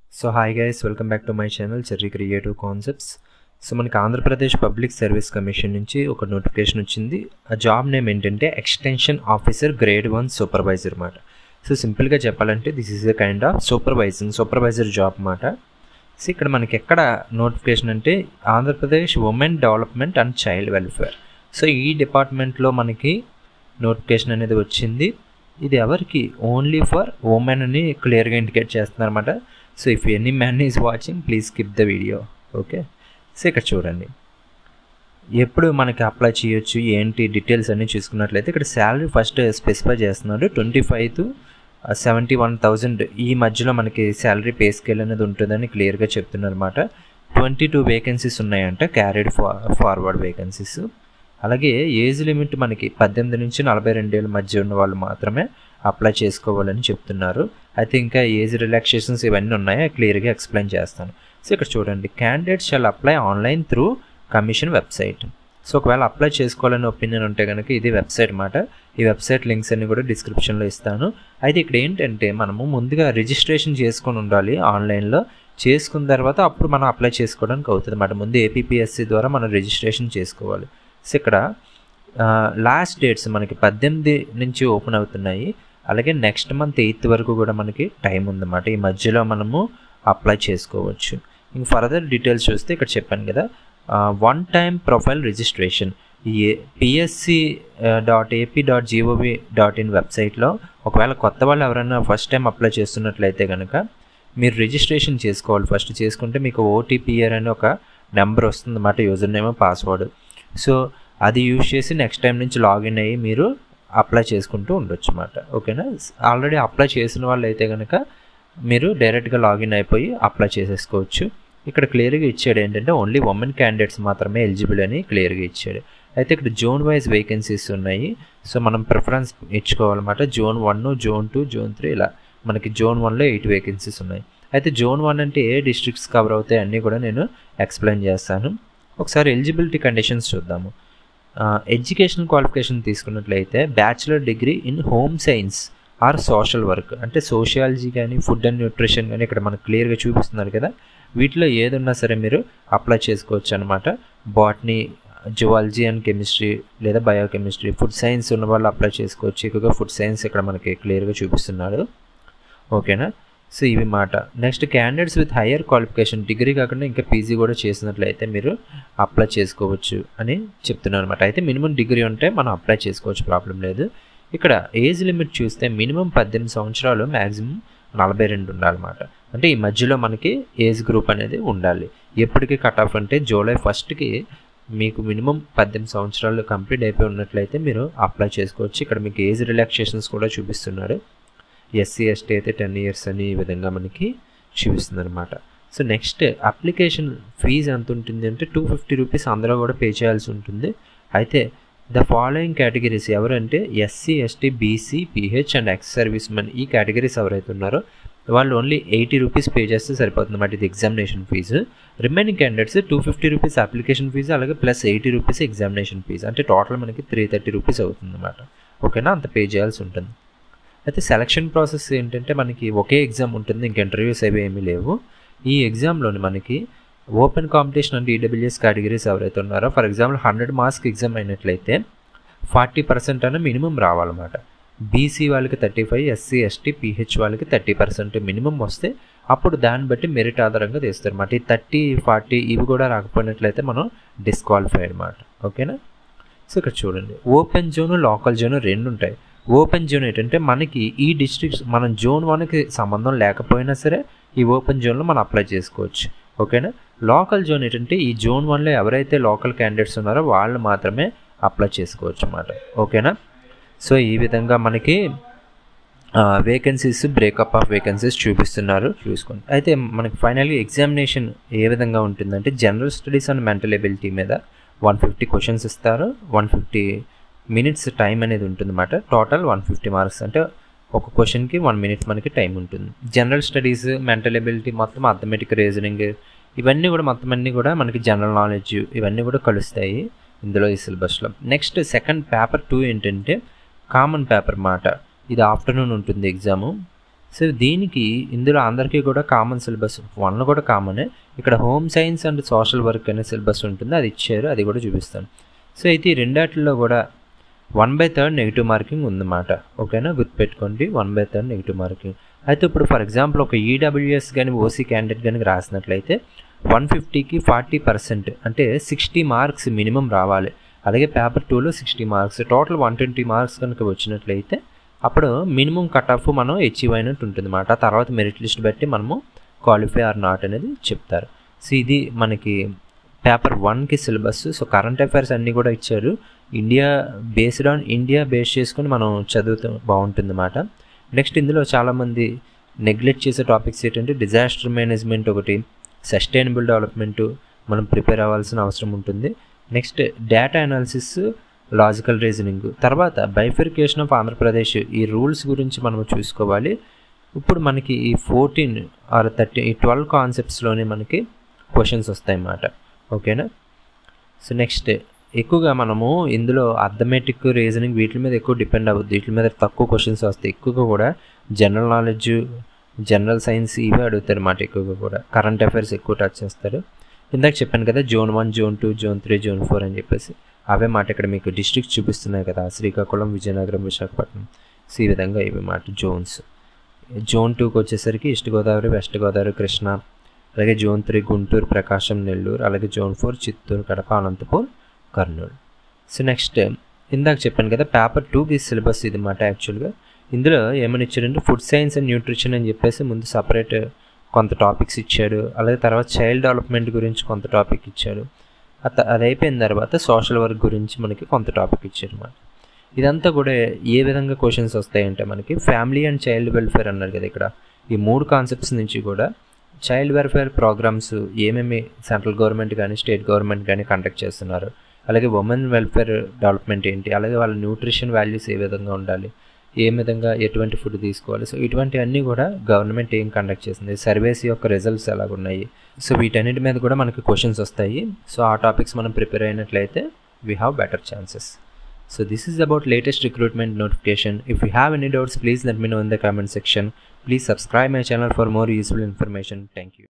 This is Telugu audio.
so hi guys welcome back to my channel cherry creative concepts so మనకి ఆంధ్రప్రదేశ్ పబ్లిక్ సర్వీస్ కమిషన్ నుంచి ఒక నోటిఫికేషన్ వచ్చింది ఆ జాబ్ నేమ్ ఏంటంటే extension officer grade one supervisor అనమాట సో సింపుల్గా చెప్పాలంటే this is a kind of supervising supervisor job అన్నమాట సో ఇక్కడ మనకి ఎక్కడ నోటిఫికేషన్ అంటే Andhra Pradesh women development and child welfare so ఈ డిపార్ట్మెంట్లో మనకి నోటిఫికేషన్ అనేది వచ్చింది ఇది ఎవరికి ఓన్లీ ఫర్ ఉమెన్ అని క్లియర్గా ఇండికేట్ చేస్తున్నారన్నమాట so if any man is watching please skip the video okay so ఇక్కడ చూడండి ఎప్పుడు మనకి అప్లై చేయొచ్చు ఏంటి డీటెయిల్స్ అన్నీ చూసుకున్నట్లయితే ఇక్కడ శాలరీ ఫస్ట్ స్పెసిఫై చేస్తున్నారు twenty five to seventy one thousand ఈ మధ్యలో మనకి శాలరీ పే స్కేల్ అనేది ఉంటుందని క్లియర్గా చెప్తున్నారు అనమాట ట్వంటీ టూ వేకెన్సీస్ ఉన్నాయంట క్యారీడ్ ఫా ఫార్వర్డ్ వేకెన్సీస్ అలాగే ఏజ్ లిమిట్ మనకి పద్దెనిమిది నుంచి నలభై రెండేళ్ళ మధ్య ఉన్న వాళ్ళు మాత్రమే అప్లై చేసుకోవాలని చెప్తున్నారు అయితే ఇంకా ఏజ్ రిలాక్సేషన్స్ ఇవన్నీ ఉన్నాయో క్లియర్గా ఎక్స్ప్లెయిన్ చేస్తాను సో ఇక్కడ చూడండి candidates shall apply online through commission website so ఒకవేళ అప్లై చేసుకోవాలని ఒపీనియన్ ఉంటే కనుక ఇది వెబ్సైట్ అనమాట ఈ వెబ్సైట్ లింక్స్ అన్ని కూడా డిస్క్రిప్షన్లో ఇస్తాను అయితే ఇక్కడ ఏంటంటే మనము ముందుగా రిజిస్ట్రేషన్ చేసుకొని ఉండాలి ఆన్లైన్లో చేసుకున్న తర్వాత అప్పుడు మనం అప్లై చేసుకోవడానికి అవుతుంది అన్నమాట ముందు ఏపీఎస్సి ద్వారా మనం రిజిస్ట్రేషన్ చేసుకోవాలి సో ఇక్కడ లాస్ట్ డేట్స్ మనకి పద్దెనిమిది నుంచి ఓపెన్ అవుతున్నాయి అలాగే నెక్స్ట్ మంత్ ఎయిత్ వరకు కూడా మనకి టైం ఉందన్నమాట ఈ మధ్యలో మనము అప్లై చేసుకోవచ్చు ఇంక ఫర్దర్ డీటెయిల్స్ చూస్తే ఇక్కడ చెప్పాను కదా వన్ టైం ప్రొఫైల్ రిజిస్ట్రేషన్ ఈ PSC dot AP dot GOV dot in వెబ్సైట్లో ఒకవేళ కొత్త వాళ్ళు ఎవరైనా ఫస్ట్ టైం అప్లై చేస్తున్నట్లయితే కనుక మీరు రిజిస్ట్రేషన్ చేసుకోవాలి ఫస్ట్ చేసుకుంటే మీకు ఓటీపీఆర్ అని ఒక నెంబర్ వస్తుందన్నమాట యూజర్ నేమ్ పాస్వర్డ్ సో అది యూజ్ చేసి నెక్స్ట్ టైం నుంచి లాగిన్ అయ్యి మీరు అప్లై చేసుకుంటూ ఉండొచ్చు అన్నమాట ఓకేనా ఆల్రెడీ అప్లై చేసిన వాళ్ళు అయితే కనుక మీరు డైరెక్ట్గా లాగిన్ అయిపోయి అప్లై చేసేసుకోవచ్చు ఇక్కడ క్లియర్గా ఇచ్చాడు ఏంటంటే ఓన్లీ ఉమెన్ క్యాండిడేట్స్ మాత్రమే ఎలిజిబుల్ అని క్లియర్గా ఇచ్చాడు అయితే ఇక్కడ జోన్ వైజ్ వేకెన్సీస్ ఉన్నాయి సో మనం ప్రిఫరెన్స్ ఇచ్చుకోవాలన్నమాట zone one zone two zone three ఇలా మనకి జోన్ వన్లో ఎయిట్ వేకెన్సీస్ ఉన్నాయి అయితే జోన్ వన్ అంటే ఏ డిస్ట్రిక్ట్స్ కవర్ అవుతాయి అన్నీ కూడా నేను ఎక్స్ప్లెయిన్ చేస్తాను ఒకసారి ఎలిజిబిలిటీ కండిషన్స్ చూద్దాము ఎడ్యుకేషన్ క్వాలిఫికేషన్ తీసుకున్నట్లయితే bachelor degree in home science or social work అంటే సోషియాలజీ కానీ ఫుడ్ అండ్ న్యూట్రిషన్ కానీ ఇక్కడ మనకు క్లియర్గా చూపిస్తున్నారు కదా వీటిలో ఏదున్నా సరే మీరు అప్లై చేసుకోవచ్చు అనమాట బాటనీ జువాలజీ అండ్ కెమిస్ట్రీ లేదా బయోకెమిస్ట్రీ ఫుడ్ సైన్స్ ఉన్న వాళ్ళు అప్లై చేసుకోవచ్చు ఎక్కువగా ఫుడ్ సైన్స్ ఇక్కడ మనకి క్లియర్గా చూపిస్తున్నాడు ఓకేనా సో ఇవి మాట next candidates with higher qualification degree కాకుండా ఇంకా పీజీ కూడా చేసినట్లయితే మీరు అప్లై చేసుకోవచ్చు అని చెప్తున్నారు అనమాట అయితే మినిమం డిగ్రీ ఉంటే మనం అప్లై చేసుకోవచ్చు ప్రాబ్లం లేదు ఇక్కడ ఏజ్ లిమిట్ చూస్తే మినిమం పద్దెనిమిది సంవత్సరాలు మ్యాక్సిమం నలభై రెండు ఉండాలన్నమాట అంటే ఈ మధ్యలో మనకి ఏజ్ గ్రూప్ అనేది ఉండాలి ఎప్పటికీ కట్ ఆఫ్ అంటే జూలై ఫస్ట్కి మీకు మినిమం పద్దెనిమిది సంవత్సరాలు కంప్లీట్ అయిపోయి ఉన్నట్లయితే మీరు అప్లై చేసుకోవచ్చు ఇక్కడ మీకు ఏజ్ రిలాక్సేషన్స్ కూడా చూపిస్తున్నాడు ఎస్సీ ఎస్టీ అయితే టెన్ ఇయర్స్ అని ఈ విధంగా మనకి చూపిస్తుంది అనమాట సో నెక్స్ట్ అప్లికేషన్ ఫీజు ఎంత ఉంటుంది అంటే టూ ఫిఫ్టీ రూపీస్ అందరూ కూడా పే చేయాల్సి ఉంటుంది అయితే ద ఫాలోయింగ్ కేటగిరీస్ ఎవరంటే SC ST BC PH and ex servicemen ఈ కేటగిరీస్ ఎవరైతే ఉన్నారో వాళ్ళు ఓన్లీ ఎయిటీ రూపీస్ పే చేస్తే సరిపోతుంది అన్నమాట ఇది examination fee remaining candidates two fifty rupees application fee అలాగే plus eighty rupees examination fee అంటే టోటల్ మనకి త్రీ థర్టీ రూపీస్ అవుతుంది అనమాట ఓకేనా అంత పే చేయాల్సి ఉంటుంది అయితే సెలక్షన్ ప్రాసెస్ ఏంటంటే మనకి ఒకే ఎగ్జామ్ ఉంటుంది ఇంక ఇంటర్వ్యూస్ అవి ఏమీ లేవు ఈ ఎగ్జామ్లోని మనకి open competition and EWS categories ఎవరైతే ఉన్నారో for example hundred marks exam అయినట్లయితే ఫార్టీ పర్సెంట్ అన్న మినిమం రావాలన్నమాట బీసీ వాళ్ళకి thirty five SC ST PH వాళ్ళకి థర్టీ పర్సెంట్ మినిమం వస్తే అప్పుడు దాన్ని బట్టి మెరిట్ ఆధారంగా తీస్తారు అనమాట ఈ థర్టీ ఫార్టీ ఇవి కూడా రాకపోయినట్లయితే మనం డిస్క్వాలిఫై అనమాట ఓకేనా సో ఇక్కడ చూడండి ఓపెన్ జోన్ లోకల్ జోన్ రెండు ఉంటాయి ఓపెన్ జోన్ ఏంటంటే మనకి ఈ డిస్ట్రిక్ట్స్ మనం జోన్ వన్కి సంబంధం లేకపోయినా సరే ఈ ఓపెన్ జోన్లో మనం అప్లై చేసుకోవచ్చు ఓకేనా లోకల్ జోన్ ఏంటంటే ఈ జోన్ వన్లో ఎవరైతే లోకల్ క్యాండిడేట్స్ ఉన్నారో వాళ్ళు మాత్రమే అప్లై చేసుకోవచ్చు అన్నమాట ఓకేనా సో ఈ విధంగా మనకి వేకెన్సీస్ బ్రేకప్ ఆఫ్ వేకెన్సీస్ చూపిస్తున్నారు చూసుకోండి అయితే మనకి ఫైనల్గా ఎగ్జామినేషన్ ఏ విధంగా ఉంటుందంటే general studies and mental ability మీద వన్ ఫిఫ్టీ క్వశ్చన్స్ ఇస్తారు వన్ ఫిఫ్టీ మినిట్స్ టైం అనేది ఉంటుందన్నమాట టోటల్ వన్ ఫిఫ్టీ మార్క్స్ అంటే ఒక క్వశ్చన్కి వన్ మినిట్ మనకి టైం ఉంటుంది జనరల్ స్టడీస్ మెంటల్ ఎబిలిటీ మొత్తం అథమెటిక్ రీజనింగ్ ఇవన్నీ కూడా మొత్తం అన్నీ కూడా మనకి జనరల్ నాలెడ్జ్ ఇవన్నీ కూడా కలుస్తాయి ఇందులో ఈ సిలబస్లో నెక్స్ట్ సెకండ్ పేపర్ టూ ఏంటంటే కామన్ పేపర్ మాట ఇది ఆఫ్టర్నూన్ ఉంటుంది ఎగ్జాము సో దీనికి ఇందులో అందరికీ కూడా కామన్ సిలబస్ వన్ కూడా కామనే ఇక్కడ home science and social work అనే సిలబస్ ఉంటుంది అది ఇచ్చారు అది కూడా చూపిస్తాను సో అయితే ఈ రెండాటిల్లో కూడా one by third negative marking ఉందన్నమాట ఓకేనా గుర్తుపెట్టుకోండి one by third negative marking అయితే ఇప్పుడు ఫర్ ఎగ్జాంపుల్ ఒక ఈడబ్ల్యూఎస్ కానీ ఓసీ క్యాండిడేట్ కానీ రాసినట్లయితే వన్ ఫిఫ్టీకి ఫార్టీ పర్సెంట్ అంటే సిక్స్టీ మార్క్స్ మినిమం రావాలి అలాగే పేపర్ టూలో sixty marks total one twenty marks కనుక వచ్చినట్లయితే అప్పుడు మినిమం కట్ ఆఫ్ మనం అచీవ్ అయినట్టు ఉంటుంది అన్నమాట తర్వాత మెరిట్ లిస్ట్ బట్టి మనము క్వాలిఫై ఆర్ నాట్ అనేది చెప్తారు సో ఇది మనకి పేపర్ వన్కి సిలబస్ సో కరెంట్ అఫైర్స్ అన్నీ కూడా ఇచ్చారు India based on India base చేసుకొని మనం చదువుతూ బాగుంటుంది అన్నమాట నెక్స్ట్ ఇందులో చాలామంది నెగ్లెక్ట్ చేసే టాపిక్స్ ఏంటంటే డిజాస్టర్ మేనేజ్మెంట్ ఒకటి సస్టైనబుల్ డెవలప్మెంట్ మనం ప్రిపేర్ అవ్వాల్సిన అవసరం ఉంటుంది next data analysis logical reasoning తర్వాత బైఫిరికేషన్ ఆఫ్ ఆంధ్రప్రదేశ్ ఈ రూల్స్ గురించి మనం చూసుకోవాలి ఇప్పుడు మనకి ఈ ఫోర్టీన్ ఆర్ థర్టీ ఈ ట్వెల్వ్ కాన్సెప్ట్స్లోనే మనకి క్వశ్చన్స్ వస్తాయి అన్నమాట ఓకేనా సో నెక్స్ట్ ఎక్కువగా మనము ఇందులో అథమెటిక్ రీజనింగ్ వీటి మీద ఎక్కువ డిపెండ్ అవ్వద్దు వీటి మీద తక్కువ క్వశ్చన్స్ వస్తాయి ఎక్కువగా కూడా జనరల్ నాలెడ్జ్ జనరల్ సైన్స్ ఇవే అడుగుతారు అన్నమాట ఎక్కువగా కూడా కరెంట్ అఫైర్స్ ఎక్కువ టచ్ చేస్తారు ఇందాక చెప్పాను కదా zone one zone two zone three zone four అని చెప్పేసి అవే మాట ఇక్కడ మీకు డిస్ట్రిక్ట్ చూపిస్తున్నాయి కదా శ్రీకాకుళం విజయనగరం విశాఖపట్నం సో ఈ విధంగా ఇవి మాట జోన్స్ జోన్ టూకి వచ్చేసరికి ఈస్ట్ గోదావరి వెస్ట్ గోదావరి కృష్ణ అలాగే జోన్ త్రీ గుంటూరు ప్రకాశం నెల్లూరు అలాగే zone four Chittoor Kadapa Anantapur Kurnool so next ఇందాక చెప్పాను కదా పేపర్ టూకి సిలబస్ ఇది మాట యాక్చువల్గా ఇందులో ఏమని ఇచ్చాడంటే ఫుడ్ సైన్స్ అండ్ న్యూట్రిషన్ అని చెప్పేసి ముందు సపరేట్ కొంత టాపిక్స్ ఇచ్చాడు అలాగే తర్వాత చైల్డ్ డెవలప్మెంట్ గురించి కొంత టాపిక్ ఇచ్చాడు అది అయిపోయిన తర్వాత సోషల్ వర్క్ గురించి మనకి కొంత టాపిక్ ఇచ్చాడు అన్నమాట ఇదంతా కూడా ఏ విధంగా క్వశ్చన్స్ వస్తాయంటే మనకి ఫ్యామిలీ అండ్ చైల్డ్ వెల్ఫేర్ అన్నారు కదా ఇక్కడ ఈ మూడు కాన్సెప్ట్స్ నుంచి కూడా చైల్డ్ వెల్ఫేర్ ప్రోగ్రామ్స్ ఏమేమి సెంట్రల్ గవర్నమెంట్ కానీ స్టేట్ గవర్నమెంట్ కానీ కండక్ట్ చేస్తున్నారు అలాగే ఉమెన్ వెల్ఫేర్ డెవలప్మెంట్ ఏంటి అలాగే వాళ్ళ న్యూట్రిషన్ వాల్యూస్ ఏ విధంగా ఉండాలి ఏ విధంగా ఎటువంటి ఫుడ్ తీసుకోవాలి సో ఇటువంటివన్నీ కూడా గవర్నమెంట్ ఏం కండక్ట్ చేస్తుంది సర్వేస్ యొక్క రిజల్ట్స్ ఎలాగున్నాయి సో వీటన్నిటి మీద కూడా మనకి క్వశ్చన్స్ వస్తాయి సో ఆ టాపిక్స్ మనం ప్రిపేర్ అయినట్లయితే we have better chances so this is about latest recruitment notification if you have any doubts please let me know in the comment section please subscribe my channel for more useful information thank you